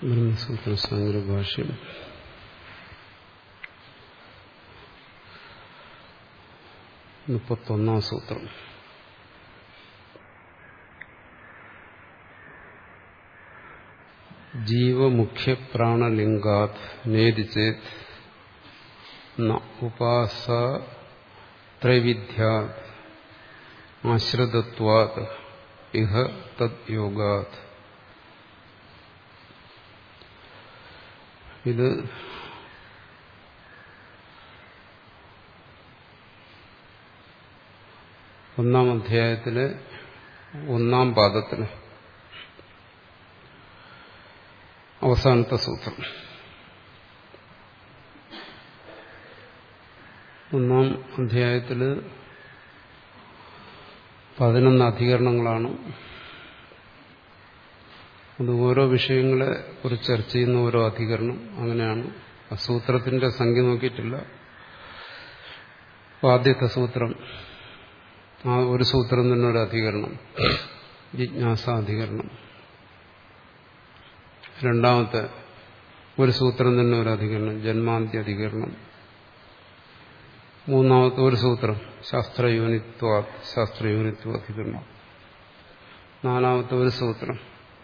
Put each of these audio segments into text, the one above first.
ബ്രഹ്മസൂത്ര സംഗ്രഭാഷ്യം മുപ്പത്തൊന്നാം സൂത്രം ജീവമുഖ്യപ്രാണലിംഗാത് നേതി ചേത് ഉപാസ ത്രൈവിധ്യാത് ആശ്രിതത്വാത് ഇഹ തദ് യോഗാത് ഇത് ഒന്നാം അധ്യായത്തിലെ ഒന്നാം പാദത്തിലെ അവസാനത്തെ സൂത്രം ഒന്നാം അധ്യായത്തിൽ പതിനൊന്ന് അധികരണങ്ങളാണ് അത് ഓരോ വിഷയങ്ങളെ കുറിച്ച് ചർച്ച ചെയ്യുന്ന ഓരോ അധികരണം അങ്ങനെയാണ് ആ സൂത്രത്തിന്റെ സംഖ്യ നോക്കിയിട്ടില്ല ആദ്യത്തെ സൂത്രം ആ ഒരു സൂത്രം തന്നെ ഒരു അധികരണം ജിജ്ഞാസാധികരണം രണ്ടാമത്തെ ഒരു സൂത്രം തന്നെ ഒരു അധികരണം ജന്മാന്ത്യ മൂന്നാമത്തെ ഒരു സൂത്രം ശാസ്ത്രയൂനിത്വ ശാസ്ത്രയൂനിത്വ അധികരണം നാലാമത്തെ ഒരു സൂത്രം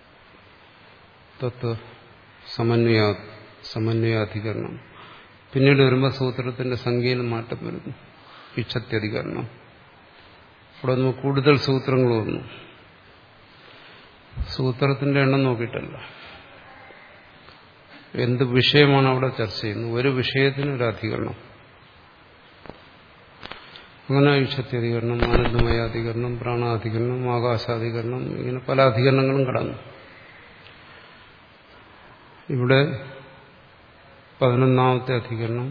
തത്വ സമന്വയ സമന്വയാധികരണം പിന്നീട് വരുമ്പോൾ സൂത്രത്തിന്റെ സംഖ്യയിൽ മാറ്റം വരുന്നു ഇച്ഛത്യധികരണം അവിടെ നമുക്ക് കൂടുതൽ സൂത്രങ്ങൾ വന്നു സൂത്രത്തിന്റെ എണ്ണം നോക്കിയിട്ടല്ല എന്ത് വിഷയമാണ് അവിടെ ചർച്ച ചെയ്യുന്നത് ഒരു വിഷയത്തിന് ഒരു അധികരണം അങ്ങനെ ഈക്ഷത്യധികരണം ആനന്ദമയാധികരണം പ്രാണാധികരണം ആകാശാധികരണം ഇങ്ങനെ പല അധികരണങ്ങളും കടന്നു ഇവിടെ പതിനൊന്നാമത്തെ അധികരണം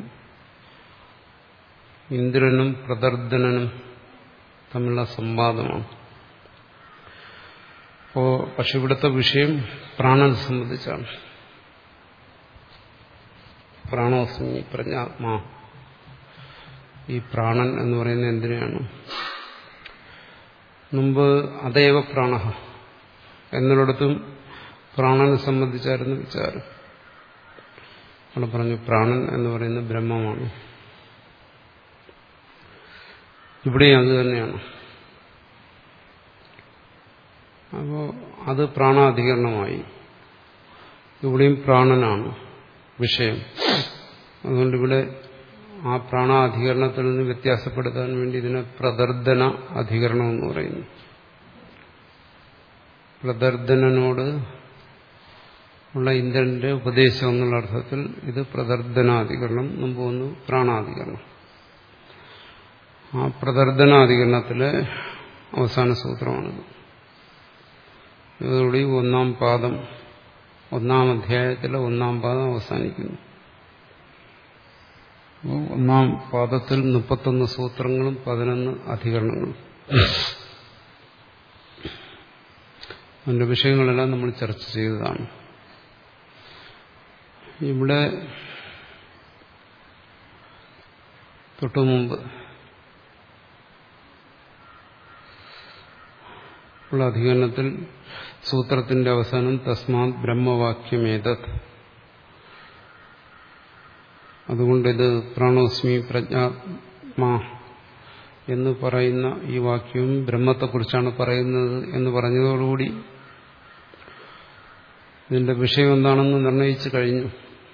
ഇന്ദ്രനും പ്രദർദനനും തമ്മിലുള്ള സംവാദമാണ് അപ്പോ പക്ഷെ ഇവിടുത്തെ വിഷയം പ്രാണനെ സംബന്ധിച്ചാണ് പ്രാണോസ്മി പ്രജ്ഞാത്മാ ഈ പ്രാണൻ എന്ന് പറയുന്നത് എന്തിനാണ് മുമ്പ് അതേവ പ്രാണ എന്നിടത്തും പ്രാണനെ സംബന്ധിച്ചായിരുന്നു വിചാരം അവിടെ പറഞ്ഞു പ്രാണൻ എന്ന് പറയുന്നത് ബ്രഹ്മമാണ് ഇവിടെയും അത് തന്നെയാണ് അപ്പോ അത് പ്രാണാധികരണമായി ഇവിടെയും പ്രാണനാണ് വിഷയം അതുകൊണ്ട് ഇവിടെ ആ പ്രാണാധികരണത്തിൽ നിന്ന് വ്യത്യാസപ്പെടുത്താൻ വേണ്ടി ഇതിനെ പ്രദർദന അധികരണം എന്ന് പറയുന്നു പ്രദർദനോട് ഉള്ള ഇന്ദ്രന്റെ ഉപദേശം എന്നുള്ള അർത്ഥത്തിൽ ഇത് പ്രദർദനാധികരണം മുമ്പ് വന്നു പ്രാണാധികരണം ആ പ്രദർദനാധികരണത്തിലെ അവസാന സൂത്രമാണിത് ഇതോടുകൂടി ഒന്നാം പാദം ഒന്നാം അധ്യായത്തിലെ ഒന്നാം പാദം അവസാനിക്കുന്നു ഒന്നാം പാദത്തിൽ മുപ്പത്തൊന്ന് സൂത്രങ്ങളും പതിനൊന്ന് അധികരണങ്ങളും അതിന്റെ വിഷയങ്ങളെല്ലാം നമ്മൾ ചർച്ച ചെയ്തതാണ് ഇവിടെ തൊട്ടു മുമ്പ് ഉള്ള അധികരണത്തിൽ സൂത്രത്തിന്റെ അവസാനം തസ്മാത് ബ്രഹ്മവാക്യമേതത് അതുകൊണ്ടിത് പ്രാണോസ്മി പ്രജ്ഞാത്മാ എന്ന് പറയുന്ന ഈ വാക്യവും ബ്രഹ്മത്തെക്കുറിച്ചാണ് പറയുന്നത് എന്ന് പറഞ്ഞതോടുകൂടി ഇതിന്റെ വിഷയം എന്താണെന്ന് നിർണയിച്ചു കഴിഞ്ഞു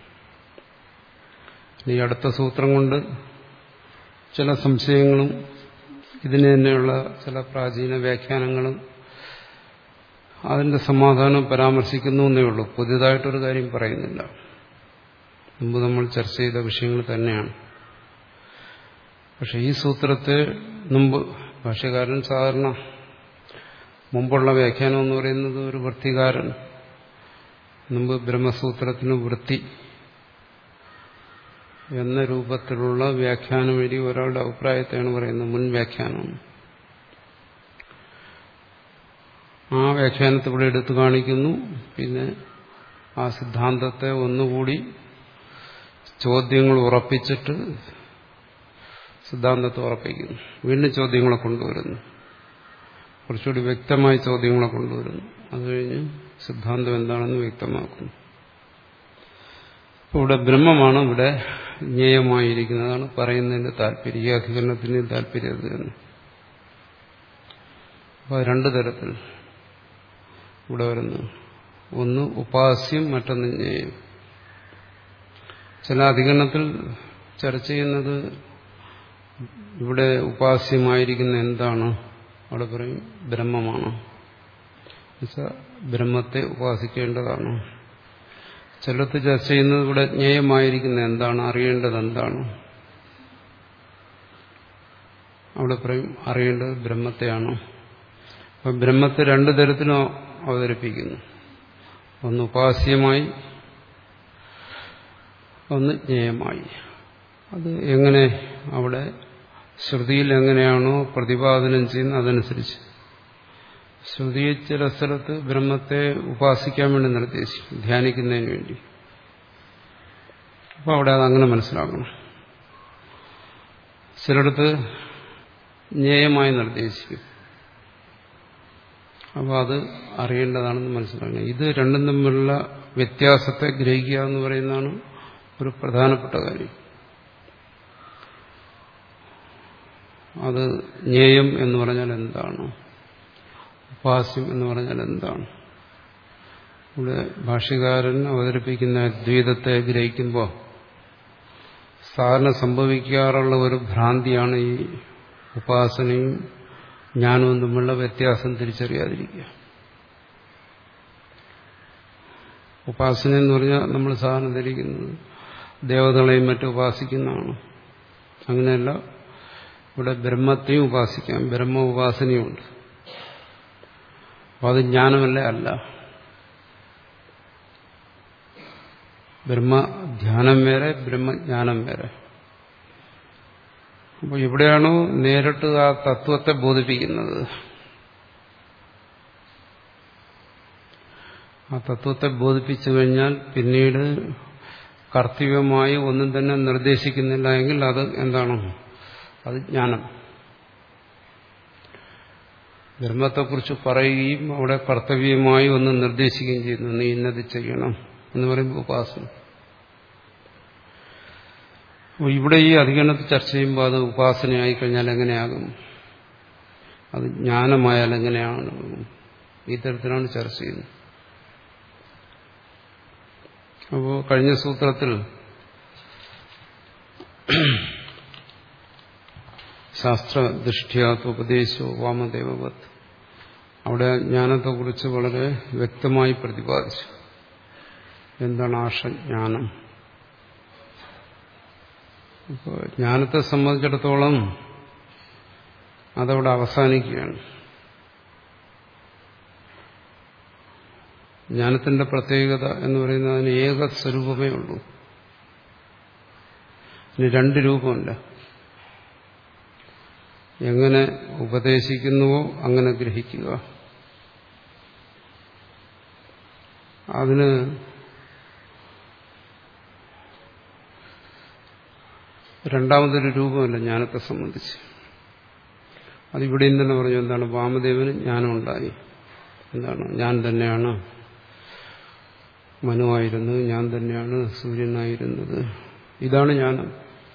ഈ അടുത്ത സൂത്രം കൊണ്ട് ചില സംശയങ്ങളും ഇതിന് തന്നെയുള്ള ചില പ്രാചീന വ്യാഖ്യാനങ്ങളും അതിന്റെ സമാധാനം പരാമർശിക്കുന്നു എന്നേ ഉള്ളൂ പുതിയതായിട്ടൊരു കാര്യം പറയുന്നില്ല മുമ്പ് നമ്മൾ ചർച്ച ചെയ്ത വിഷയങ്ങൾ തന്നെയാണ് പക്ഷെ ഈ സൂത്രത്തെ മുമ്പ് ഭാഷ്യകാരൻ സാധാരണ മുമ്പുള്ള വ്യാഖ്യാനം എന്ന് പറയുന്നത് ഒരു വൃത്തികാരൻ മുമ്പ് ബ്രഹ്മസൂത്രത്തിന് വൃത്തി എന്ന രൂപത്തിലുള്ള വ്യാഖ്യാനം വഴി ഒരാളുടെ അഭിപ്രായത്തെയാണ് പറയുന്നത് മുൻ വ്യാഖ്യാനം ആ വ്യാഖ്യാനത്തെ ഇവിടെ എടുത്തു കാണിക്കുന്നു പിന്നെ ആ സിദ്ധാന്തത്തെ ഒന്നുകൂടി ചോദ്യങ്ങൾ ഉറപ്പിച്ചിട്ട് സിദ്ധാന്തത്തെ ഉറപ്പിക്കുന്നു വീണ്ടും ചോദ്യങ്ങളെ കൊണ്ടുവരുന്നു കുറച്ചുകൂടി വ്യക്തമായ ചോദ്യങ്ങളെ കൊണ്ടുവരുന്നു അത് കഴിഞ്ഞ് സിദ്ധാന്തം എന്താണെന്ന് വ്യക്തമാക്കുന്നു ഇവിടെ ബ്രഹ്മമാണ് ഇവിടെ ജ്ഞേയമായിരിക്കുന്നതാണ് പറയുന്നതിന്റെ താല്പര്യം ഈ അധികരണത്തിന് താല്പര്യം അത് തന്നെ അപ്പോൾ രണ്ടു തരത്തിൽ ഇവിടെ വരുന്നു ഒന്ന് ഉപാസ്യം മറ്റൊന്ന് ജ്ഞേയം ചില അധികരണത്തിൽ ചർച്ച ചെയ്യുന്നത് ഇവിടെ ഉപാസ്യമായിരിക്കുന്ന എന്താണ് അവിടെ പറയും ബ്രഹ്മമാണ് എന്നുവെച്ചാൽ ബ്രഹ്മത്തെ ഉപാസിക്കേണ്ടതാണ് ചിലത്ത് ചർച്ച ചെയ്യുന്നത് ഇവിടെ ജ്ഞേയമായിരിക്കുന്ന എന്താണ് അറിയേണ്ടത് എന്താണ് അവിടെ പറയും അറിയേണ്ടത് ബ്രഹ്മത്തെയാണ് അപ്പൊ ബ്രഹ്മത്തെ രണ്ടു തരത്തിലും അവതരിപ്പിക്കുന്നു ഒന്ന് ഉപാസ്യമായി ഒന്ന് ജ്ഞേയമായി അത് എങ്ങനെ അവിടെ ശ്രുതിയിൽ എങ്ങനെയാണോ പ്രതിപാദനം ചെയ്യുന്നത് അതനുസരിച്ച് ശ്രുതിയിൽ ചില സ്ഥലത്ത് ബ്രഹ്മത്തെ ഉപാസിക്കാൻ വേണ്ടി നിർദ്ദേശിക്കും ധ്യാനിക്കുന്നതിന് വേണ്ടി അപ്പോൾ അവിടെ അതങ്ങനെ മനസ്സിലാക്കണം ചിലടത്ത് ജ്ഞേയമായി നിർദ്ദേശിക്കും അപ്പോൾ അത് അറിയേണ്ടതാണെന്ന് മനസ്സിലാക്കണം ഇത് രണ്ടും തമ്മിലുള്ള വ്യത്യാസത്തെ ഗ്രഹിക്കുക എന്ന് പറയുന്നതാണ് ഒരു പ്രധാനപ്പെട്ട കാര്യം അത് ജ്ഞേയം എന്ന് പറഞ്ഞാൽ എന്താണ് ഉപാസ്യം എന്ന് പറഞ്ഞാൽ എന്താണ് ഇവിടെ ഭാഷ്യകാരൻ അവതരിപ്പിക്കുന്ന അദ്വൈതത്തെ ഗ്രഹിക്കുമ്പോൾ സാധാരണ സംഭവിക്കാറുള്ള ഒരു ഭ്രാന്തിയാണ് ഈ ഉപാസനയും ജ്ഞാനവും തമ്മിലുള്ള വ്യത്യാസം തിരിച്ചറിയാതിരിക്കുക ഉപാസന എന്ന് പറഞ്ഞാൽ നമ്മൾ സാധാരണ ധരിക്കുന്നത് ദേവതകളെയും മറ്റും ഉപാസിക്കുന്നതാണ് അങ്ങനെയല്ല ഇവിടെ ബ്രഹ്മത്തെയും ഉപാസിക്കാം ബ്രഹ്മ ഉപാസനയുമുണ്ട് അപ്പോൾ അത് ജ്ഞാനമല്ല അല്ല ബ്രഹ്മധ്യാനം വേറെ ബ്രഹ്മജ്ഞാനം വേറെ അപ്പോൾ ഇവിടെയാണോ നേരിട്ട് ആ തത്വത്തെ ബോധിപ്പിക്കുന്നത് ആ തത്വത്തെ ബോധിപ്പിച്ചു കഴിഞ്ഞാൽ പിന്നീട് കർത്തവ്യമായി ഒന്നും തന്നെ നിർദ്ദേശിക്കുന്നില്ല എങ്കിൽ അത് എന്താണ് അത് ജ്ഞാനം ബ്രഹ്മത്തെക്കുറിച്ച് പറയുകയും അവിടെ കർത്തവ്യമായി ഒന്ന് നിർദ്ദേശിക്കുകയും ചെയ്യുന്നു നീ ഇന്നത് ചെയ്യണം എന്ന് പറയുമ്പോൾ ഉപാസന അപ്പോൾ ഇവിടെ ഈ അധികരണത്തിൽ ചർച്ച ചെയ്യുമ്പോൾ അത് ഉപാസനയായി കഴിഞ്ഞാൽ എങ്ങനെയാകും അത് ജ്ഞാനമായാൽ എങ്ങനെയാണ് ഈ തരത്തിലാണ് ചർച്ച ചെയ്യുന്നത് അപ്പോൾ കഴിഞ്ഞ സൂത്രത്തിൽ ശാസ്ത്രദൃഷ്ട്യാത്വപദേശോ വാമദേവവത് അവിടെ ജ്ഞാനത്തെക്കുറിച്ച് വളരെ വ്യക്തമായി പ്രതിപാദിച്ചു എന്താണ് ആഷജ്ഞാനം അപ്പോൾ ജ്ഞാനത്തെ സംബന്ധിച്ചിടത്തോളം അതവിടെ അവസാനിക്കുകയാണ് ജ്ഞാനത്തിന്റെ പ്രത്യേകത എന്ന് പറയുന്നത് അതിന് ഏക സ്വരൂപമേ ഉള്ളൂ ഇനി രണ്ട് രൂപമല്ല എങ്ങനെ ഉപദേശിക്കുന്നുവോ അങ്ങനെ ഗ്രഹിക്കുക അതിന് രണ്ടാമതൊരു രൂപമല്ല ജ്ഞാനത്തെ സംബന്ധിച്ച് അതിവിടെയും തന്നെ പറഞ്ഞു എന്താണ് വാമദേവന് ജ്ഞാനം ഉണ്ടായി എന്താണ് ഞാൻ തന്നെയാണ് മനുവായിരുന്നത് ഞാൻ തന്നെയാണ് സൂര്യനായിരുന്നത് ഇതാണ് ജ്ഞാനം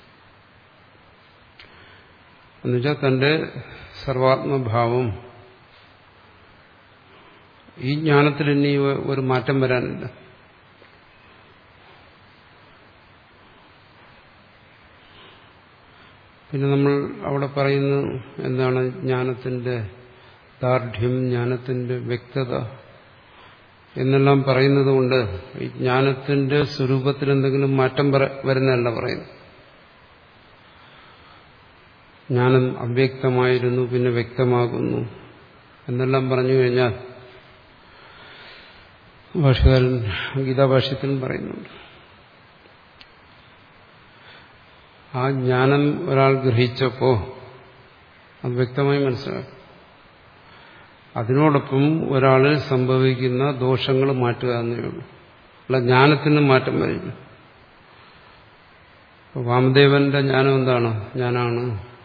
എന്നുവെച്ചാൽ തന്റെ സർവാത്മഭാവം ഈ ജ്ഞാനത്തിൽ ഇനി ഒരു മാറ്റം വരാനില്ല പിന്നെ നമ്മൾ അവിടെ പറയുന്നത് എന്താണ് ജ്ഞാനത്തിന്റെ ദാർഢ്യം ജ്ഞാനത്തിന്റെ വ്യക്തത എന്നെല്ലാം പറയുന്നത് കൊണ്ട് ഈ ജ്ഞാനത്തിന്റെ സ്വരൂപത്തിൽ എന്തെങ്കിലും മാറ്റം വരുന്നതല്ല പറയുന്നത് ജ്ഞാനം അവ്യക്തമായിരുന്നു പിന്നെ വ്യക്തമാകുന്നു എന്നെല്ലാം പറഞ്ഞു കഴിഞ്ഞാൽ ഭാഷകാരൻ ഗീതാഭാഷ്യത്തിലും പറയുന്നുണ്ട് ആ ജ്ഞാനം ഒരാൾ ഗ്രഹിച്ചപ്പോ അത് വ്യക്തമായി മനസ്സിലാക്കും അതിനോടൊപ്പം ഒരാളിൽ സംഭവിക്കുന്ന ദോഷങ്ങൾ മാറ്റുക എന്നേ ഉള്ളൂ അല്ല ജ്ഞാനത്തിന് മാറ്റം വരില്ല വാമദേവന്റെ ജ്ഞാനം എന്താണ് ഞാനാണ്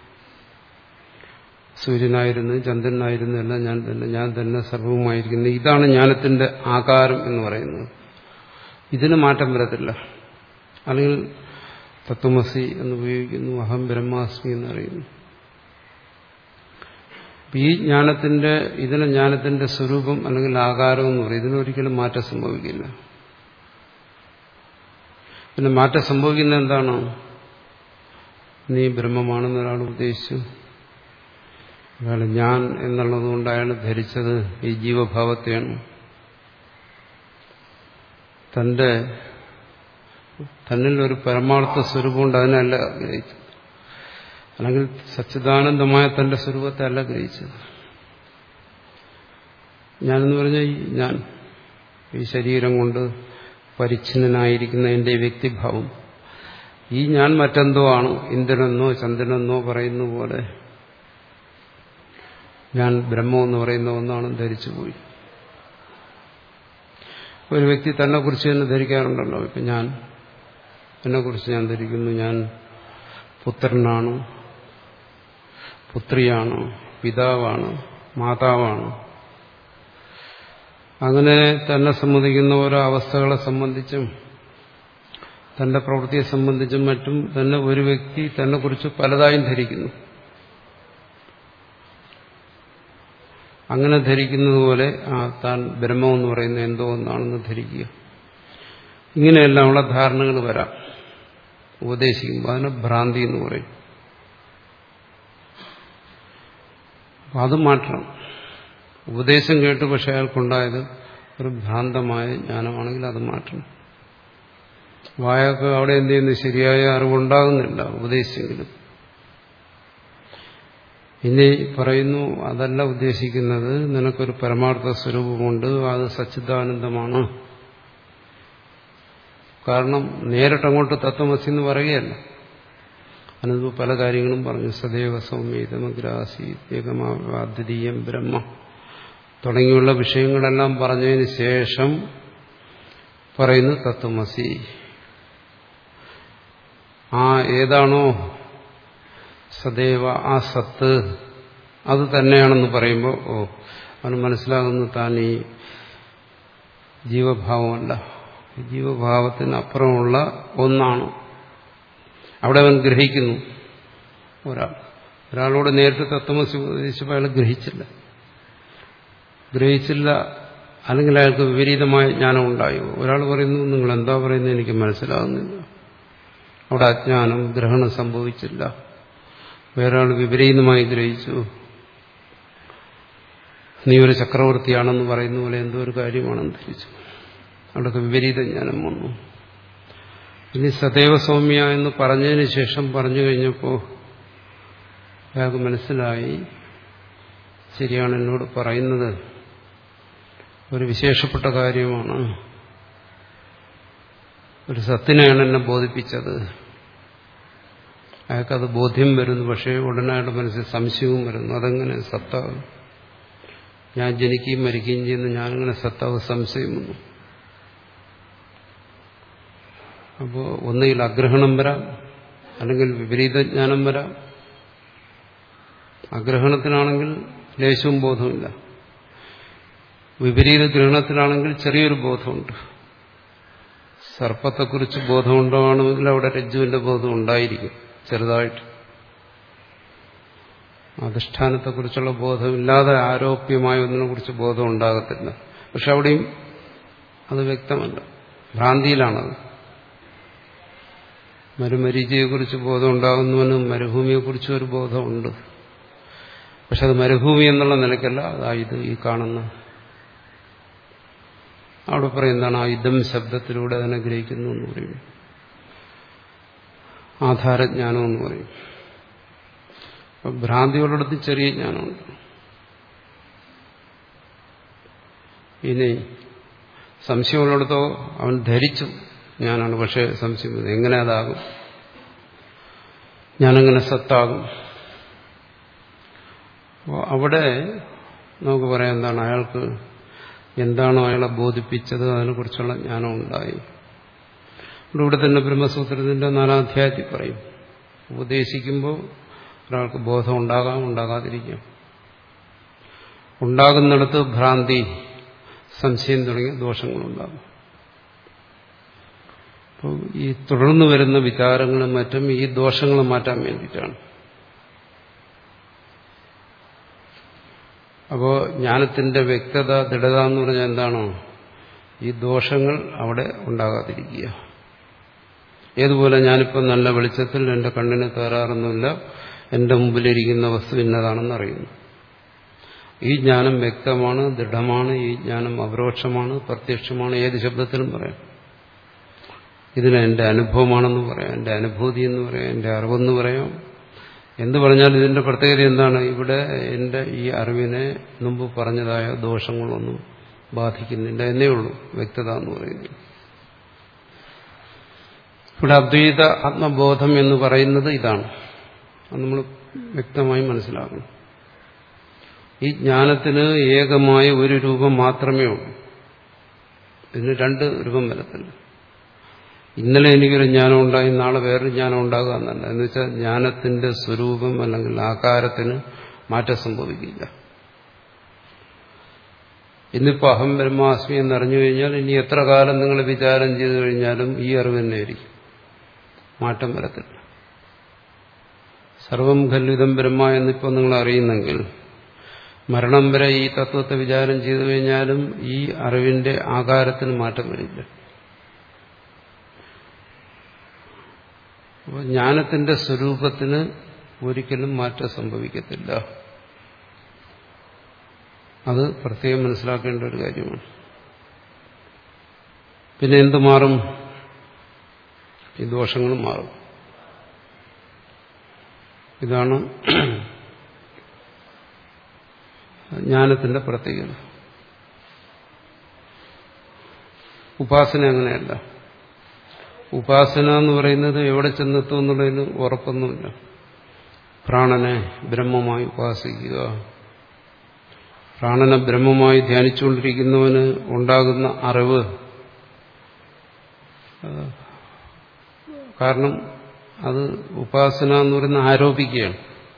സൂര്യനായിരുന്നു ചന്ദ്രനായിരുന്നു എല്ലാം ഞാൻ തന്നെ ഞാൻ തന്നെ സർവവുമായിരിക്കുന്നു ഇതാണ് ജ്ഞാനത്തിന്റെ ആകാരം എന്ന് പറയുന്നത് ഇതിന് മാറ്റം വരത്തില്ല അല്ലെങ്കിൽ തത്വമസി എന്ന് ഉപയോഗിക്കുന്നു അഹം ബ്രഹ്മാസ്മി എന്ന് അറിയുന്നു ഈ ജ്ഞാനത്തിന്റെ ഇതിന് ജ്ഞാനത്തിന്റെ സ്വരൂപം അല്ലെങ്കിൽ ആകാരം എന്ന് പറയും ഇതിനൊരിക്കലും മാറ്റം സംഭവിക്കില്ല പിന്നെ മാറ്റം സംഭവിക്കുന്ന എന്താണ് നീ ബ്രഹ്മമാണെന്ന് ഒരാൾ ഉദ്ദേശിച്ചു അയാൾ ഞാൻ എന്നുള്ളത് കൊണ്ട് അയാൾ ധരിച്ചത് ഈ ജീവഭാവത്തെയാണ് തന്റെ തന്നിൽ ഒരു പരമാർത്ഥ സ്വരൂപമുണ്ട് അതിനല്ല ഗ്രഹിച്ചത് അല്ലെങ്കിൽ സച്ചിദാനന്ദമായ തന്റെ സ്വരൂപത്തെ അല്ല ഗ്രഹിച്ചത് ഞാനെന്ന് പറഞ്ഞ ഞാൻ ഈ ശരീരം കൊണ്ട് പരിച്ഛിന്നനായിരിക്കുന്ന എന്റെ വ്യക്തിഭാവം ഈ ഞാൻ മറ്റെന്തോ ആണ് ഇന്ദ്രനെന്നോ ചന്ദ്രനെന്നോ പറയുന്ന പോലെ ഞാൻ ബ്രഹ്മമെന്ന് പറയുന്ന ഒന്നാണ് ധരിച്ചുപോയി ഒരു വ്യക്തി തന്നെ കുറിച്ച് തന്നെ ധരിക്കാറുണ്ടല്ലോ ഇപ്പൊ ഞാൻ എന്നെക്കുറിച്ച് ഞാൻ ധരിക്കുന്നു ഞാൻ പുത്രനാണ് പുത്രിയാണ് പിതാവാണ് മാതാവാണ് അങ്ങനെ തന്നെ സംബന്ധിക്കുന്ന ഓരോ അവസ്ഥകളെ സംബന്ധിച്ചും തന്റെ പ്രവൃത്തിയെ സംബന്ധിച്ചും മറ്റും തന്നെ ഒരു വ്യക്തി തന്നെ കുറിച്ച് പലതായും ധരിക്കുന്നു അങ്ങനെ ധരിക്കുന്നത് പോലെ ആ താൻ ബ്രഹ്മമെന്ന് പറയുന്ന എന്തോ ഒന്നാണെന്ന് ധരിക്കുക ഇങ്ങനെയെല്ലാമുള്ള ധാരണകൾ വരാം ഉപദേശിക്കുമ്പോൾ അതിനെ ഭ്രാന്തി എന്ന് പറയും അപ്പം അത് മാറ്റണം ഉപദേശം കേട്ട് പക്ഷെ അയാൾക്കുണ്ടായത് ഒരു ഭ്രാന്തമായ ജ്ഞാനമാണെങ്കിൽ അത് മാറ്റണം വായൊക്കെ അവിടെ എന്ത് ചെയ്യുന്നു ശരിയായ അറിവുണ്ടാകുന്നില്ല ഉപദേശിച്ചെങ്കിലും ഇനി പറയുന്നു അതല്ല ഉദ്ദേശിക്കുന്നത് നിനക്കൊരു പരമാർത്ഥ സ്വരൂപമുണ്ട് അത് സച്ചിദാനന്ദമാണ് കാരണം നേരിട്ടങ്ങോട്ട് തത്വമസി എന്ന് പറയുകയല്ല അതിന് പല കാര്യങ്ങളും പറഞ്ഞു സദൈവ സൗമ്യതമഗ്രാസി ഏകമാദ്വിതീയം ബ്രഹ്മ തുടങ്ങിയുള്ള വിഷയങ്ങളെല്ലാം പറഞ്ഞതിന് ശേഷം പറയുന്നു തത്വമസി ആ ഏതാണോ സദൈവ ആ സത്ത് അത് തന്നെയാണെന്ന് പറയുമ്പോൾ ഓ അവന് മനസ്സിലാകുന്നു താൻ ഈ ജീവഭാവമല്ല ജീവഭാവത്തിന് അപ്പുറമുള്ള ഒന്നാണ് അവിടെ അവൻ ഗ്രഹിക്കുന്നു ഒരാൾ ഒരാളോട് നേരിട്ട് തത്വമസി ഉപദേശിച്ചപ്പോൾ അയാൾ ഗ്രഹിച്ചില്ല ഗ്രഹിച്ചില്ല അല്ലെങ്കിൽ അയാൾക്ക് വിപരീതമായ ജ്ഞാനം ഉണ്ടായോ ഒരാൾ പറയുന്നു നിങ്ങൾ എന്താ പറയുന്നത് എനിക്ക് മനസ്സിലാകുന്നില്ല അവിടെ അജ്ഞാനം ഗ്രഹണം സംഭവിച്ചില്ല വേറൊരാൾ വിപരീതമായി ഗ്രഹിച്ചു നീ ഒരു ചക്രവർത്തിയാണെന്ന് പറയുന്ന പോലെ എന്തോ ഒരു കാര്യമാണെന്ന് ധരിച്ചു അവിടെയൊക്കെ വിപരീത ജ്ഞാനം വന്നു ഇനി സദൈവ സൗമ്യ എന്ന് പറഞ്ഞതിന് ശേഷം പറഞ്ഞു കഴിഞ്ഞപ്പോൾ അയാൾക്ക് മനസ്സിലായി ശരിയാണ് എന്നോട് പറയുന്നത് ഒരു വിശേഷപ്പെട്ട കാര്യമാണ് ഒരു സത്തിനെയാണ് എന്നെ ബോധിപ്പിച്ചത് അയാൾക്കത് ബോധ്യം വരുന്നു പക്ഷേ ഉടനെ അയാളുടെ മനസ്സിൽ സംശയവും വരുന്നു അതെങ്ങനെ സത്താവും ഞാൻ ജനിക്കുകയും മരിക്കുകയും ചെയ്യുന്ന ഞാനിങ്ങനെ സത്താവ് സംശയം വന്നു അപ്പോൾ ഒന്നുകിൽ അഗ്രഹണം വരാം അല്ലെങ്കിൽ വിപരീത ജ്ഞാനം വരാം അഗ്രഹണത്തിനാണെങ്കിൽ ലേശവും ബോധമില്ല വിപരീത ഗ്രഹണത്തിലാണെങ്കിൽ ചെറിയൊരു ബോധമുണ്ട് സർപ്പത്തെക്കുറിച്ച് ബോധമുണ്ടാവണമെങ്കിൽ അവിടെ രജ്ജുവിന്റെ ബോധം ഉണ്ടായിരിക്കും ചെറുതായിട്ട് അധിഷ്ഠാനത്തെക്കുറിച്ചുള്ള ബോധമില്ലാതെ ആരോപ്യമായ ഒന്നിനെക്കുറിച്ച് ബോധം ഉണ്ടാകത്തില്ല പക്ഷെ അവിടെയും അത് വ്യക്തമല്ല ഭ്രാന്തിയിലാണത് മരുമരീചയെക്കുറിച്ച് ബോധം ഉണ്ടാകുന്നവന് മരുഭൂമിയെക്കുറിച്ചും ഒരു ബോധമുണ്ട് പക്ഷെ അത് മരുഭൂമി എന്നുള്ള നിലയ്ക്കല്ല അതാ ഇത് ഈ കാണുന്ന അവിടെ പറയുന്നതാണ് ആ യുദ്ധം ശബ്ദത്തിലൂടെ അതിനെ ഗ്രഹിക്കുന്നു എന്ന് പറയും ആധാരജ്ഞാനം എന്ന് പറയും അപ്പൊ ഭ്രാന്തിയോടടുത്ത് ചെറിയ ജ്ഞാനമുണ്ട് ഇനി സംശയമുള്ളിടത്തോ അവൻ ധരിച്ചു ഞാനാണ് പക്ഷെ സംശയം എങ്ങനെ അതാകും ഞാനെങ്ങനെ സത്താകും അപ്പോൾ അവിടെ നമുക്ക് പറയാം എന്താണ് അയാൾക്ക് എന്താണോ അയാളെ ബോധിപ്പിച്ചത് അതിനെക്കുറിച്ചുള്ള ജ്ഞാനം ഉണ്ടായി ഇവിടെ തന്നെ ബ്രഹ്മസൂത്രത്തിന്റെ നാലാധ്യായത്തിൽ പറയും ഉപദേശിക്കുമ്പോൾ ഒരാൾക്ക് ബോധം ഉണ്ടാകാം ഉണ്ടാകാതിരിക്കാം ഉണ്ടാകുന്നിടത്ത് ഭ്രാന്തി സംശയം തുടങ്ങിയ ദോഷങ്ങളുണ്ടാകും അപ്പോൾ ഈ തുടർന്നു വരുന്ന വിചാരങ്ങളും മറ്റും ഈ ദോഷങ്ങളും മാറ്റാൻ വേണ്ടിയിട്ടാണ് അപ്പോൾ ജ്ഞാനത്തിന്റെ വ്യക്തത ദൃഢത എന്ന് പറഞ്ഞാൽ എന്താണോ ഈ ദോഷങ്ങൾ അവിടെ ഉണ്ടാകാതിരിക്കുക ഏതുപോലെ ഞാനിപ്പോൾ നല്ല വെളിച്ചത്തിൽ എൻ്റെ കണ്ണിന് തകരാറൊന്നുമില്ല എൻ്റെ മുമ്പിലിരിക്കുന്ന വസ്തു ഇന്നതാണെന്ന് അറിയുന്നു ഈ ജ്ഞാനം വ്യക്തമാണ് ദൃഢമാണ് ഈ ജ്ഞാനം അപരോക്ഷമാണ് പ്രത്യക്ഷമാണ് ഏത് ശബ്ദത്തിലും പറയാം ഇതിന് എൻ്റെ അനുഭവമാണെന്ന് പറയാം എൻ്റെ അനുഭൂതി എന്ന് പറയാം എൻ്റെ അറിവെന്ന് പറയാം എന്ത് പറഞ്ഞാലും ഇതിന്റെ പ്രത്യേകത എന്താണ് ഇവിടെ എൻ്റെ ഈ അറിവിനെ മുമ്പ് പറഞ്ഞതായ ദോഷങ്ങളൊന്നും ബാധിക്കുന്നില്ല എന്നേ ഉള്ളൂ വ്യക്തത എന്ന് പറയുന്നത് ഇവിടെ അദ്വൈത ആത്മബോധം എന്ന് പറയുന്നത് ഇതാണ് അത് നമ്മൾ വ്യക്തമായി മനസ്സിലാക്കണം ഈ ജ്ഞാനത്തിന് ഏകമായ ഒരു രൂപം മാത്രമേ ഉള്ളൂ ഇതിന് രണ്ട് രൂപം വരത്തില്ല ഇന്നലെ എനിക്കൊരു ജ്ഞാനം ഉണ്ടായി നാളെ വേറൊരു ജ്ഞാനം ഉണ്ടാകുക എന്നല്ല എന്ന് വെച്ചാൽ ജ്ഞാനത്തിന്റെ സ്വരൂപം അല്ലെങ്കിൽ ആകാരത്തിന് മാറ്റം സംഭവിക്കില്ല ഇന്നിപ്പോൾ അഹം ബ്രഹ്മാസ്മി എന്നറിഞ്ഞു കഴിഞ്ഞാൽ ഇനി എത്ര കാലം നിങ്ങൾ വിചാരം ചെയ്തു കഴിഞ്ഞാലും ഈ അറിവ് തന്നെയായിരിക്കും മാറ്റം വരത്തില്ല സർവം ഖല്ലിതം ബ്രഹ്മ എന്നിപ്പോൾ നിങ്ങൾ അറിയുന്നെങ്കിൽ മരണം വരെ ഈ തത്വത്തെ വിചാരം ചെയ്തു കഴിഞ്ഞാലും ഈ അറിവിന്റെ ആകാരത്തിന് മാറ്റം വരില്ല അപ്പോൾ ജ്ഞാനത്തിന്റെ സ്വരൂപത്തിന് ഒരിക്കലും മാറ്റം സംഭവിക്കത്തില്ല അത് പ്രത്യേകം മനസ്സിലാക്കേണ്ട ഒരു കാര്യമാണ് പിന്നെ എന്ത് മാറും ഈ ദോഷങ്ങളും മാറും ഇതാണ് ജ്ഞാനത്തിന്റെ പ്രത്യേകത ഉപാസന അങ്ങനെയല്ല ഉപാസന എന്ന് പറയുന്നത് എവിടെ ചെന്നെത്തും എന്നുള്ളതിന് ഉറപ്പൊന്നുമില്ല പ്രാണനെ ബ്രഹ്മമായി ഉപാസിക്കുക പ്രാണനെ ബ്രഹ്മമായി ധ്യാനിച്ചുകൊണ്ടിരിക്കുന്നവന് ഉണ്ടാകുന്ന അറിവ് കാരണം അത് ഉപാസന എന്ന് പറയുന്ന ആരോപിക്കുകയാണ്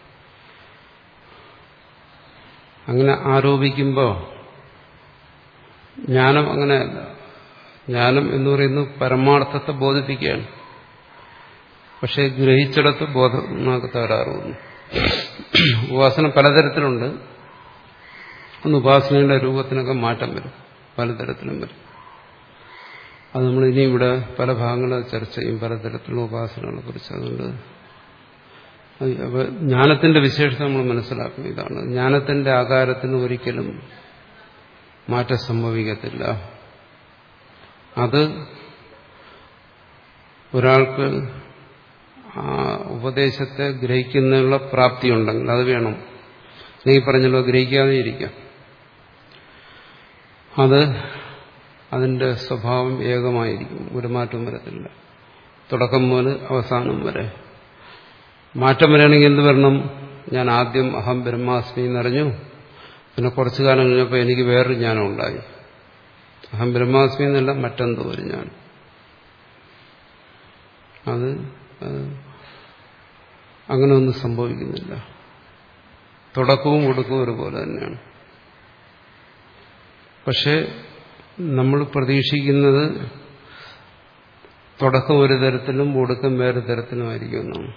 അങ്ങനെ ആരോപിക്കുമ്പോൾ ജ്ഞാനം അങ്ങനെയല്ല ജ്ഞാനം എന്ന് പറയുന്നത് പരമാർത്ഥത്തെ ബോധിപ്പിക്കുകയാണ് പക്ഷെ ഗ്രഹിച്ചിടത്ത് ബോധമാക്ക് തകരാറുന്നു ഉപാസന പലതരത്തിലുണ്ട് ഒന്ന് ഉപാസനയുടെ രൂപത്തിനൊക്കെ മാറ്റം വരും പലതരത്തിലും വരും അത് നമ്മൾ ഇനി ഇവിടെ പല ഭാഗങ്ങളും ചർച്ച ചെയ്യും പലതരത്തിലുള്ള ഉപാസനകളെ കുറിച്ച് അതുകൊണ്ട് അപ്പൊ ജ്ഞാനത്തിന്റെ വിശേഷത നമ്മൾ മനസ്സിലാക്കും ഇതാണ് ജ്ഞാനത്തിന്റെ ആകാരത്തിന് ഒരിക്കലും മാറ്റം സംഭവിക്കത്തില്ല അത് ഒരാൾക്ക് ആ ഉപദേശത്തെ ഗ്രഹിക്കുന്നതിനുള്ള പ്രാപ്തി ഉണ്ടെങ്കിൽ അത് വേണം നീ പറഞ്ഞല്ലോ ഗ്രഹിക്കാതെ ഇരിക്കാം അത് അതിന്റെ സ്വഭാവം ഏകമായിരിക്കും ഒരു മാറ്റവും വരത്തില്ല തുടക്കം മുതൽ അവസാനം വരെ മാറ്റം വരികയാണെങ്കിൽ എന്ത് വരണം ഞാൻ ആദ്യം അഹം ബ്രഹ്മാസ്മി എന്നറിഞ്ഞു പിന്നെ കുറച്ചു കാലം കഴിഞ്ഞപ്പോൾ എനിക്ക് വേറൊരു ജ്ഞാനം ഉണ്ടായി അഹം ബ്രഹ്മാസ്മി എന്നല്ല മറ്റെന്തോ ഒരു ജ്ഞാനം അത് അങ്ങനെ ഒന്നും സംഭവിക്കുന്നില്ല തുടക്കവും ഒടുക്കവും ഒരുപോലെ തന്നെയാണ് പക്ഷെ നമ്മൾ പ്രതീക്ഷിക്കുന്നത് തുടക്കം ഒരു തരത്തിലും ഒടുക്കം വേറെ തരത്തിലുമായിരിക്കും എന്നാണ്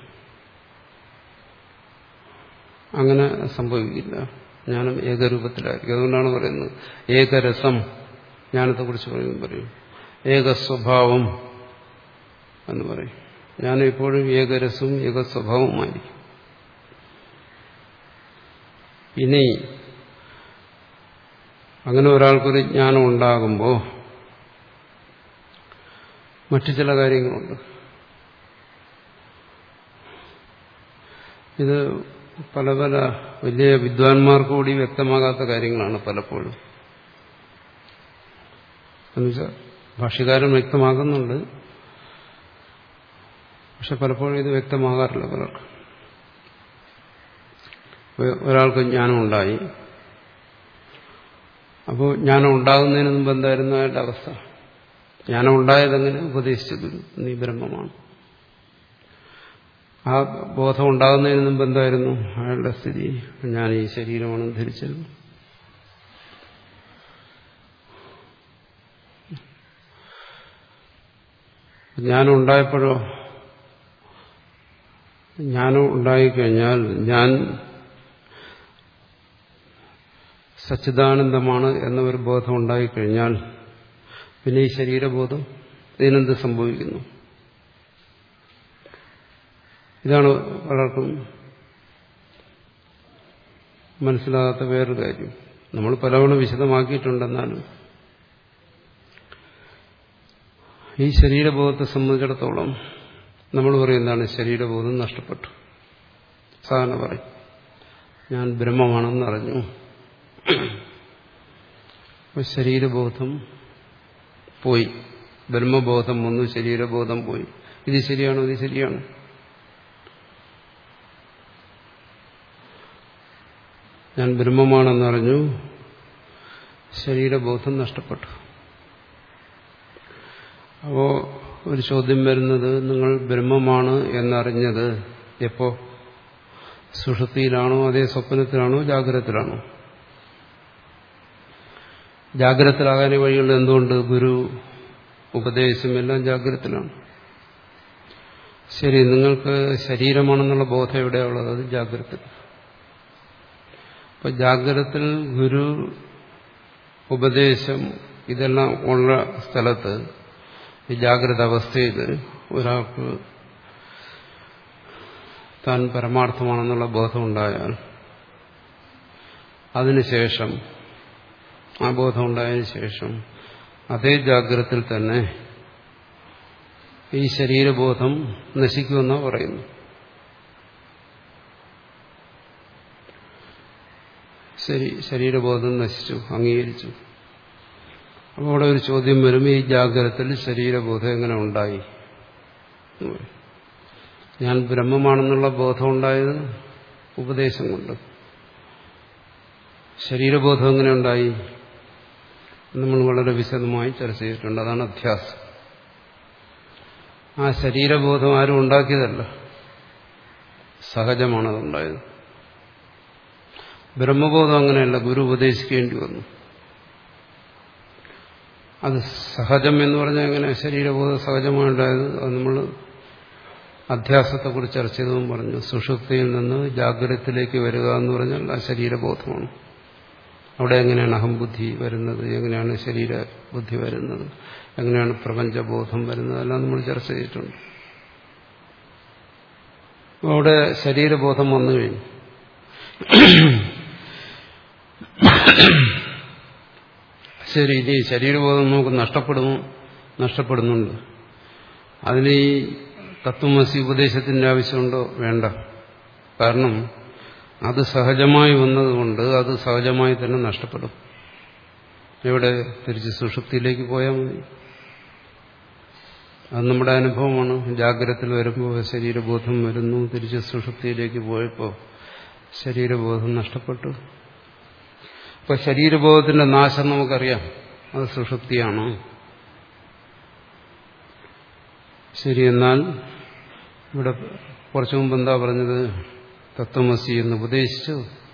അങ്ങനെ സംഭവിക്കില്ല ജ്ഞാനം ഏകരൂപത്തിലായിരിക്കും അതുകൊണ്ടാണ് പറയുന്നത് ഏകരസം ജ്ഞാനത്തെക്കുറിച്ച് പറയുമ്പോൾ പറയും ഏകസ്വഭാവം എന്ന് പറയും ജ്ഞാനം എപ്പോഴും ഏകരസവും ഏകസ്വഭാവവുമായിരിക്കും ഇനി അങ്ങനെ ഒരാൾക്കൊരു ജ്ഞാനം ഉണ്ടാകുമ്പോൾ മറ്റു ചില കാര്യങ്ങളുണ്ട് ഇത് പല പല വലിയ വിദ്വാൻമാർക്ക് കൂടി വ്യക്തമാകാത്ത കാര്യങ്ങളാണ് പലപ്പോഴും എന്നുവെച്ചാൽ ഭാഷ്യകാരൻ വ്യക്തമാക്കുന്നുണ്ട് പക്ഷെ പലപ്പോഴും ഇത് വ്യക്തമാകാറില്ല പലർക്കും ഒരാൾക്ക് ജ്ഞാനം ഉണ്ടായി അപ്പോൾ ജ്ഞാനം ഉണ്ടാകുന്നതിന് മുമ്പ് എന്തായിരുന്നു അയാളുടെ അവസ്ഥ ജ്ഞാനം ഉണ്ടായതെങ്ങനെ ഉപദേശിച്ചു ഗുരു നീ ബ്രഹ്മമാണ് ആ ബോധം ഉണ്ടാകുന്നതിന് മുമ്പ് എന്തായിരുന്നു അയാളുടെ സ്ഥിതി ഞാൻ ഈ ശരീരമാണെന്ന് ധരിച്ചിരുന്നു ജ്ഞാനം ഉണ്ടായപ്പോഴോ ജ്ഞാനം ഉണ്ടായിക്കഴിഞ്ഞാൽ ഞാൻ സച്ചിദാനന്ദമാണ് എന്ന ഒരു ബോധം ഉണ്ടായിക്കഴിഞ്ഞാൽ പിന്നെ ഈ ശരീരബോധം ഇതിനെന്ത് സംഭവിക്കുന്നു ഇതാണ് പലർക്കും മനസ്സിലാകാത്ത വേറൊരു കാര്യം നമ്മൾ പലവണ വിശദമാക്കിയിട്ടുണ്ടെന്നാലും ഈ ശരീരബോധത്തെ സംബന്ധിച്ചിടത്തോളം നമ്മൾ പറയുന്നതാണ് ശരീരബോധം നഷ്ടപ്പെട്ടു സാധാരണ പറയും ഞാൻ ബ്രഹ്മമാണെന്ന് അറിഞ്ഞു ശരീരബോധം പോയി ബ്രഹ്മബോധം വന്നു ശരീരബോധം പോയി ഇത് ശരിയാണോ ഇത് ശരിയാണോ ഞാൻ ബ്രഹ്മമാണെന്നറിഞ്ഞു ശരീരബോധം നഷ്ടപ്പെട്ടു അപ്പോ ഒരു ചോദ്യം വരുന്നത് നിങ്ങൾ ബ്രഹ്മമാണ് എന്നറിഞ്ഞത് എപ്പോ സുഷുതിയിലാണോ അതേ സ്വപ്നത്തിലാണോ ജാഗ്രതത്തിലാണോ ജാഗ്രതത്തിലാകാൻ വഴിയുള്ള എന്തുകൊണ്ട് ഗുരു ഉപദേശം എല്ലാം ജാഗ്രതത്തിലാണ് ശരി നിങ്ങൾക്ക് ശരീരമാണെന്നുള്ള ബോധം എവിടെയുള്ളത് അത് ജാഗ്രത അപ്പൊ ജാഗ്രതത്തിൽ ഗുരു ഉപദേശം ഇതെല്ലാം ഉള്ള സ്ഥലത്ത് ഈ ജാഗ്രത അവസ്ഥയിൽ ഒരാൾക്ക് താൻ പരമാർത്ഥമാണെന്നുള്ള ബോധമുണ്ടായാൽ അതിനുശേഷം ആ ബോധം ഉണ്ടായതിനു ശേഷം അതേ ജാഗ്രതത്തിൽ തന്നെ ഈ ശരീരബോധം നശിക്കുമെന്നാണ് പറയുന്നു ശരി ശരീരബോധം നശിച്ചു അംഗീകരിച്ചു അപ്പോൾ അവിടെ ഒരു ചോദ്യം വരും ഈ ജാഗ്രതത്തിൽ ശരീരബോധം എങ്ങനെ ഉണ്ടായി ഞാൻ ബ്രഹ്മമാണെന്നുള്ള ബോധം ഉണ്ടായത് ഉപദേശം കൊണ്ട് ശരീരബോധം എങ്ങനെ ഉണ്ടായി നമ്മൾ വളരെ വിശദമായി ചർച്ച ചെയ്തിട്ടുണ്ട് അതാണ് അധ്യാസം ആ ശരീരബോധം ആരും ഉണ്ടാക്കിയതല്ല സഹജമാണതുണ്ടായത് ബ്രഹ്മബോധം അങ്ങനെയല്ല ഗുരു ഉപദേശിക്കേണ്ടി വന്നു അത് സഹജം എന്ന് പറഞ്ഞാൽ എങ്ങനെ ശരീരബോധം സഹജമായുണ്ടായത് അത് നമ്മൾ അധ്യാസത്തെക്കുറിച്ച് ചർച്ച ചെയ്തതും പറഞ്ഞു സുഷുപ്തിയിൽ നിന്ന് ജാഗ്രതത്തിലേക്ക് വരിക എന്ന് പറഞ്ഞാൽ ആ ശരീരബോധമാണ് അവിടെ എങ്ങനെയാണ് അഹംബുദ്ധി വരുന്നത് എങ്ങനെയാണ് ശരീരബുദ്ധി വരുന്നത് എങ്ങനെയാണ് പ്രപഞ്ചബോധം വരുന്നത് എല്ലാം നമ്മൾ ചർച്ച ചെയ്തിട്ടുണ്ട് അവിടെ ശരീരബോധം വന്നു കഴിഞ്ഞു ശരി ഇനി ശരീരബോധം നമുക്ക് നഷ്ടപ്പെടുന്നു നഷ്ടപ്പെടുന്നുണ്ട് അതിന് ഈ തത്വമസി ഉപദേശത്തിന്റെ ആവശ്യമുണ്ടോ വേണ്ട കാരണം അത് സഹജമായി വന്നതുകൊണ്ട് അത് സഹജമായി തന്നെ നഷ്ടപ്പെടും എവിടെ തിരിച്ച് സുഷുപ്തിയിലേക്ക് പോയാൽ മതി അത് നമ്മുടെ അനുഭവമാണ് ജാഗ്രതത്തിൽ വരുമ്പോൾ ശരീരബോധം വരുന്നു തിരിച്ച് സുഷുപ്തിയിലേക്ക് പോയപ്പോൾ ശരീരബോധം നഷ്ടപ്പെട്ടു ഇപ്പൊ ശരീരബോധത്തിന്റെ നാശം നമുക്കറിയാം അത് സുഷുപ്തിയാണ് ശരി എന്നാൽ ഇവിടെ കുറച്ചു മുമ്പ് എന്താ പറഞ്ഞത് തത്വമസി എന്ന് ഉപദേശിച്ചു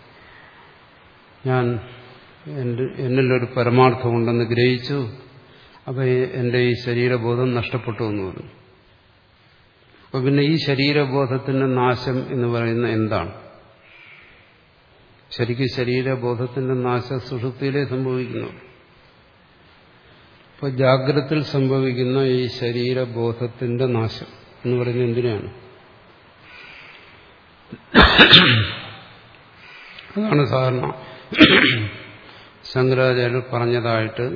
ഞാൻ എന്നിലൊരു പരമാർത്ഥമുണ്ടെന്ന് ഗ്രഹിച്ചു അപ്പൊ എന്റെ ഈ ശരീരബോധം നഷ്ടപ്പെട്ടു എന്ന് പറഞ്ഞു അപ്പൊ പിന്നെ ഈ ശരീരബോധത്തിന്റെ നാശം എന്ന് പറയുന്ന എന്താണ് ശരിക്കും ശരീരബോധത്തിന്റെ നാശം സുഷുപ്തിയിലേ സംഭവിക്കുന്നു ഇപ്പൊ ജാഗ്രത്തിൽ സംഭവിക്കുന്ന ഈ ശരീരബോധത്തിന്റെ നാശം എന്ന് പറയുന്നത് എന്തിനാണ് അതാണ് സാധാരണ ശങ്കരാചാര്യർ പറഞ്ഞതായിട്ട്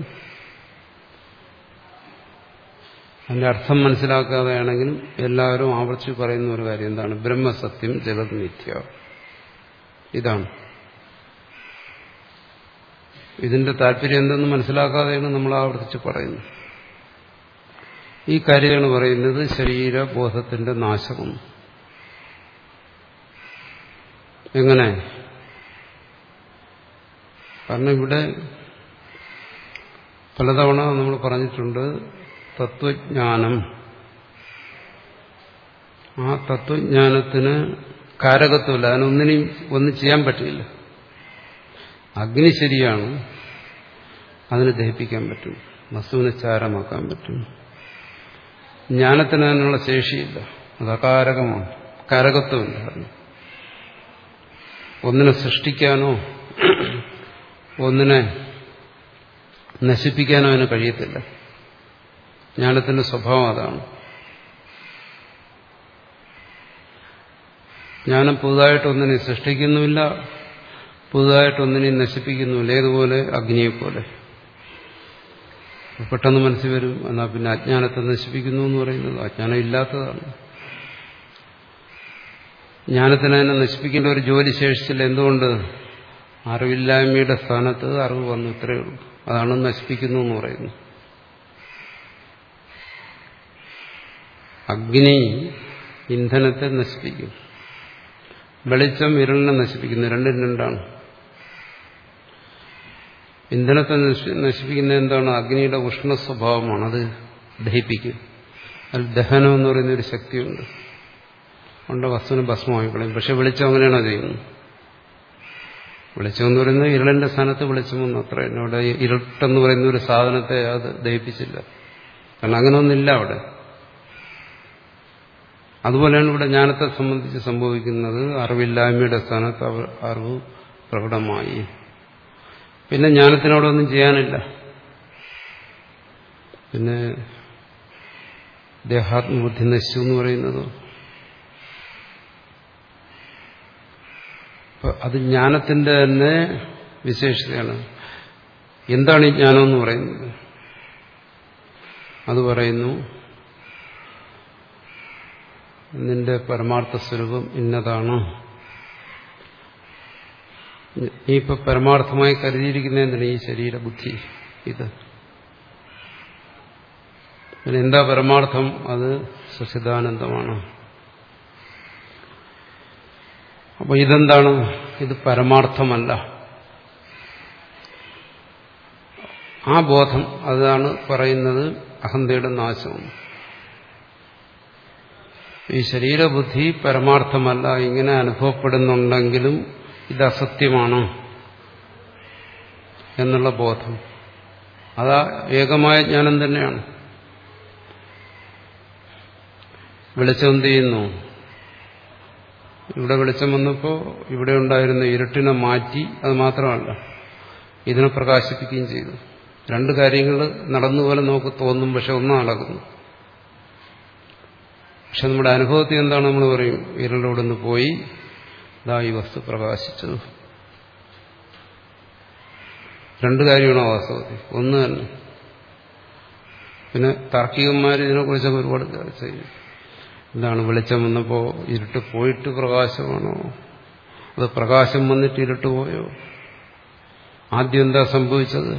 അതിന്റെ അർത്ഥം മനസ്സിലാക്കാതെയാണെങ്കിലും എല്ലാവരും ആവർത്തിച്ച് പറയുന്ന ഒരു കാര്യം എന്താണ് ബ്രഹ്മസത്യം ജഗത് മിഥ്യ ഇതാണ് ഇതിന്റെ താല്പര്യം എന്തെന്ന് മനസ്സിലാക്കാതെയാണ് നമ്മൾ ആവർത്തിച്ച് പറയുന്നത് ഈ കാര്യമാണ് പറയുന്നത് ശരീരബോധത്തിന്റെ നാശം എങ്ങനെ കാരണം ഇവിടെ പലതവണ നമ്മൾ പറഞ്ഞിട്ടുണ്ട് തത്വജ്ഞാനം ആ തത്വജ്ഞാനത്തിന് കാരകത്വമില്ല അതിനൊന്നിനെയും ഒന്നും ചെയ്യാൻ പറ്റില്ല അഗ്നി ശരിയാണ് അതിനെ ദഹിപ്പിക്കാൻ പറ്റും വസ്തുവിനെ ചാരമാക്കാൻ പറ്റും ജ്ഞാനത്തിന് അതിനുള്ള ശേഷിയില്ല അത് അകാരകമാണ് കാരകത്വമില്ല അതിന്. ഒന്നിനെ സൃഷ്ടിക്കാനോ ഒന്നിനെ നശിപ്പിക്കാനോ അതിന് കഴിയത്തില്ല ജ്ഞാനത്തിന്റെ സ്വഭാവം അതാണ് ജ്ഞാനം പുതുതായിട്ടൊന്നിനെ സൃഷ്ടിക്കുന്നുമില്ല പുതുതായിട്ടൊന്നിനെ നശിപ്പിക്കുന്നുമില്ല ഏതുപോലെ അഗ്നിയെപ്പോലെ പെട്ടെന്ന് മനസ്സിൽ വരും എന്നാൽ പിന്നെ അജ്ഞാനത്തെ നശിപ്പിക്കുന്നു എന്ന് പറയുന്നത് അജ്ഞാനം ഇല്ലാത്തതാണ് ജ്ഞാനത്തിന് അതിനെ നശിപ്പിക്കേണ്ട ഒരു ജോലി ശേഷിച്ചില്ല എന്തുകൊണ്ട് അറിവില്ലായ്മയുടെ സ്ഥാനത്ത് അറിവ് വന്നു ഇത്രയേ ഉള്ളൂ അതാണ് നശിപ്പിക്കുന്നു എന്ന് പറയുന്നത് അഗ്നി ഇന്ധനത്തെ നശിപ്പിക്കും വെളിച്ചം ഇരുളിനെ നശിപ്പിക്കുന്നു രണ്ടും രണ്ടാണ് ഇന്ധനത്തെ നശിപ്പിക്കുന്ന എന്താണ് അഗ്നിയുടെ ഉഷ്ണ സ്വഭാവമാണ് അത് ദഹിപ്പിക്കും അതിൽ ദഹനം എന്ന് പറയുന്ന ഒരു ശക്തിയുണ്ട് ഉണ്ട് വസ്തുവിന് ഭസ്മമായി കളയും പക്ഷെ വെളിച്ചം അങ്ങനെയാണോ ചെയ്യുന്നത് വെളിച്ചം എന്ന് പറയുന്നത് ഇരുളിന്റെ സ്ഥാനത്ത് വെളിച്ചം വന്നു അത്ര അവിടെ ഇരുട്ടെന്ന് പറയുന്ന ഒരു സാധനത്തെ അത് ദഹിപ്പിച്ചില്ല കാരണം അങ്ങനെ ഒന്നില്ല അവിടെ അതുപോലെയാണ് ഇവിടെ ജ്ഞാനത്തെ സംബന്ധിച്ച് സംഭവിക്കുന്നത് അറിവില്ലായ്മയുടെ സ്ഥാനത്ത് അറിവ് പ്രകടമായി പിന്നെ ജ്ഞാനത്തിനോടൊന്നും ചെയ്യാനില്ല പിന്നെ ദേഹാത്മബുദ്ധി നശിച്ചു എന്ന് പറയുന്നത് അത് ജ്ഞാനത്തിന്റെ തന്നെ വിശേഷതയാണ് എന്താണ് ഈ ജ്ഞാനം എന്ന് പറയുന്നത് അത് പറയുന്നു നിന്റെ പരമാർത്ഥ സ്വരൂപം ഇന്നതാണ് നീ ഇപ്പൊ പരമാർത്ഥമായി കരുതിയിരിക്കുന്ന എന്തിനാ ഈ ശരീരബുദ്ധി ഇത് പിന്നെ എന്താ പരമാർത്ഥം അത് സച്ചിദാനന്ദമാണ് അപ്പൊ ഇതെന്താണ് ഇത് പരമാർത്ഥമല്ല ആ ബോധം അതാണ് പറയുന്നത് അഹന്തയുടെ നാശം ഈ ശരീരബുദ്ധി പരമാർത്ഥമല്ല ഇങ്ങനെ അനുഭവപ്പെടുന്നുണ്ടെങ്കിലും ഇത് അസത്യമാണ് എന്നുള്ള ബോധം അതാ ഏകമായ ജ്ഞാനം തന്നെയാണ് വെളിച്ചം എന്ത് ചെയ്യുന്നു ഇവിടെ വെളിച്ചം വന്നപ്പോൾ ഇവിടെ ഉണ്ടായിരുന്ന ഇരുട്ടിനെ മാറ്റി അത് മാത്രമല്ല ഇതിനെ പ്രകാശിപ്പിക്കുകയും ചെയ്തു രണ്ട് കാര്യങ്ങൾ നടന്നു പോലെ നമുക്ക് തോന്നും പക്ഷെ ഒന്നും നടക്കുന്നു പക്ഷെ നമ്മുടെ അനുഭവത്തിൽ എന്താണ് നമ്മൾ പറയും ഇരുളിലൂടെ നിന്ന് പോയി ഇതാ ഈ വസ്തു പ്രകാശിച്ചത് രണ്ട് കാര്യമാണ് വാസ്തവത്തിൽ ഒന്ന് തന്നെ പിന്നെ താർക്കികന്മാർ ഇതിനെക്കുറിച്ചൊക്കെ ഒരുപാട് ചർച്ച ചെയ്യും എന്താണ് വെളിച്ചം വന്നപ്പോൾ ഇരുട്ട് പോയിട്ട് പ്രകാശമാണോ അത് പ്രകാശം വന്നിട്ട് ഇരുട്ട് പോയോ ആദ്യം എന്താ സംഭവിച്ചത്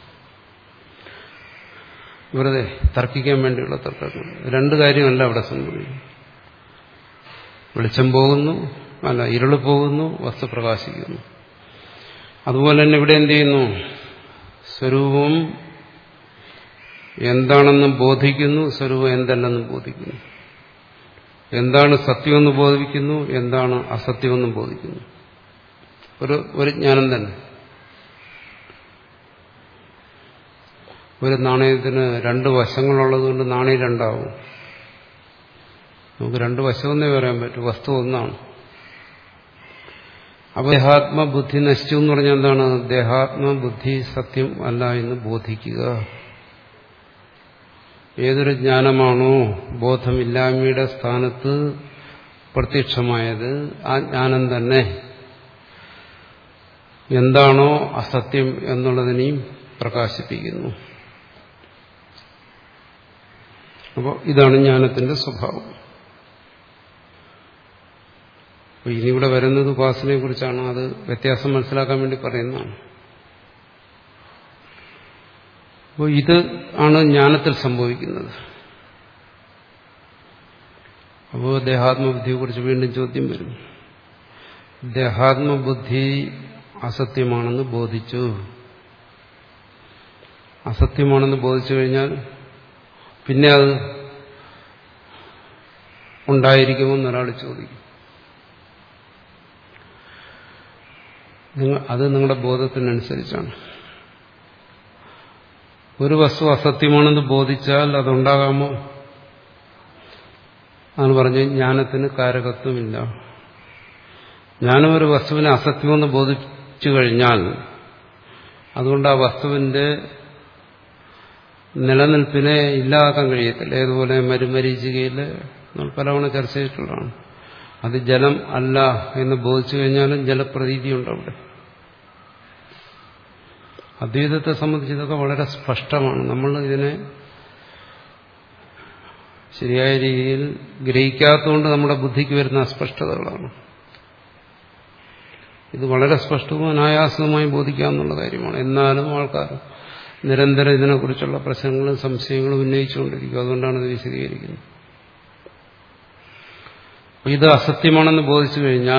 വെറുതെ തർക്കിക്കാൻ വേണ്ടിയുള്ള തർക്കങ്ങൾ രണ്ട് കാര്യമല്ല അവിടെ സംഭവിക്കും വെളിച്ചം പോകുന്നു അല്ല ഇരുള് പോകുന്നു വസ്തു പ്രകാശിക്കുന്നു അതുപോലെ തന്നെ ഇവിടെ എന്ത് ചെയ്യുന്നു സ്വരൂപം എന്താണെന്ന് ബോധിക്കുന്നു സ്വരൂപം എന്തല്ലെന്ന് ബോധിക്കുന്നു എന്താണ് സത്യമെന്ന് ബോധിക്കുന്നു എന്താണ് അസത്യമെന്ന് ബോധിക്കുന്നു ഒരു ഒരു ജ്ഞാനം തന്നെ ഒരു നാണയത്തിന് രണ്ട് വശങ്ങളുള്ളതുകൊണ്ട് നാണയം രണ്ടാവും നമുക്ക് രണ്ട് വശമെന്നേ പറയാൻ പറ്റും വസ്തു ഒന്നാണ് അപ്പോൾ ദേഹാത്മബുദ്ധി നശിച്ചു എന്ന് പറഞ്ഞാൽ എന്താണ് ദേഹാത്മബുദ്ധി സത്യം അല്ല എന്ന് ബോധിക്കുക ഏതൊരു ജ്ഞാനമാണോ ബോധമില്ലായ്മയുടെ സ്ഥാനത്ത് പ്രത്യക്ഷമായത് ആ ജ്ഞാനം തന്നെ എന്താണോ അസത്യം എന്നുള്ളതിനെയും പ്രകാശിപ്പിക്കുന്നു അപ്പോൾ ഇതാണ് ജ്ഞാനത്തിന്റെ സ്വഭാവം അപ്പോൾ ഇനി ഇവിടെ വരുന്നത് ഉപാസനയെ കുറിച്ചാണ് അത് വ്യത്യാസം മനസ്സിലാക്കാൻ വേണ്ടി പറയുന്നതാണ് അപ്പോൾ ഇത് ആണ് ജ്ഞാനത്തിൽ സംഭവിക്കുന്നത് അപ്പോൾ ദേഹാത്മബുദ്ധിയെക്കുറിച്ച് വീണ്ടും ചോദ്യം വരും ദേഹാത്മബുദ്ധി അസത്യമാണെന്ന് ബോധിച്ചു അസത്യമാണെന്ന് ബോധിച്ചു കഴിഞ്ഞാൽ പിന്നെ അത് ഉണ്ടായിരിക്കുമെന്ന് ഒരാൾ ചോദിക്കും അത് നിങ്ങളുടെ ബോധത്തിനനുസരിച്ചാണ് ഒരു വസ്തു അസത്യമാണെന്ന് ബോധിച്ചാൽ അതുണ്ടാകാമോ അതാണ് പറഞ്ഞ് ജ്ഞാനത്തിന് കാരകത്വമില്ല ജ്ഞാനം ഒരു വസ്തുവിനെ അസത്യമെന്ന് ബോധിച്ചു കഴിഞ്ഞാൽ അതുകൊണ്ട് ആ വസ്തുവിന്റെ നിലനിൽപ്പിനെ ഇല്ലാതാക്കാൻ കഴിയത്തില്ല ഏതുപോലെ മരുമരീചികയിൽ നമ്മൾ പലവണ ചർച്ച ചെയ്തിട്ടുള്ളതാണ് അത് ജലം അല്ല എന്ന് ബോധിച്ചു കഴിഞ്ഞാലും ജലപ്രതീതിയുണ്ട് അവിടെ അദ്വൈതത്തെ സംബന്ധിച്ച് ഇതൊക്കെ വളരെ സ്പഷ്ടമാണ് നമ്മൾ ഇതിനെ ശരിയായ രീതിയിൽ ഗ്രഹിക്കാത്തതുകൊണ്ട് നമ്മുടെ ബുദ്ധിക്ക് വരുന്ന അസ്പഷ്ടതകളാണ് ഇത് വളരെ സ്പഷ്ടവും അനായാസവുമായി ബോധിക്കാമെന്നുള്ള കാര്യമാണ് എന്നാലും ആൾക്കാർ നിരന്തരം ഇതിനെക്കുറിച്ചുള്ള പ്രശ്നങ്ങളും സംശയങ്ങളും ഉന്നയിച്ചുകൊണ്ടിരിക്കും അതുകൊണ്ടാണ് ഇത് വിശദീകരിക്കുന്നത് ഇത് അസത്യമാണെന്ന് ബോധിച്ചു കഴിഞ്ഞാൽ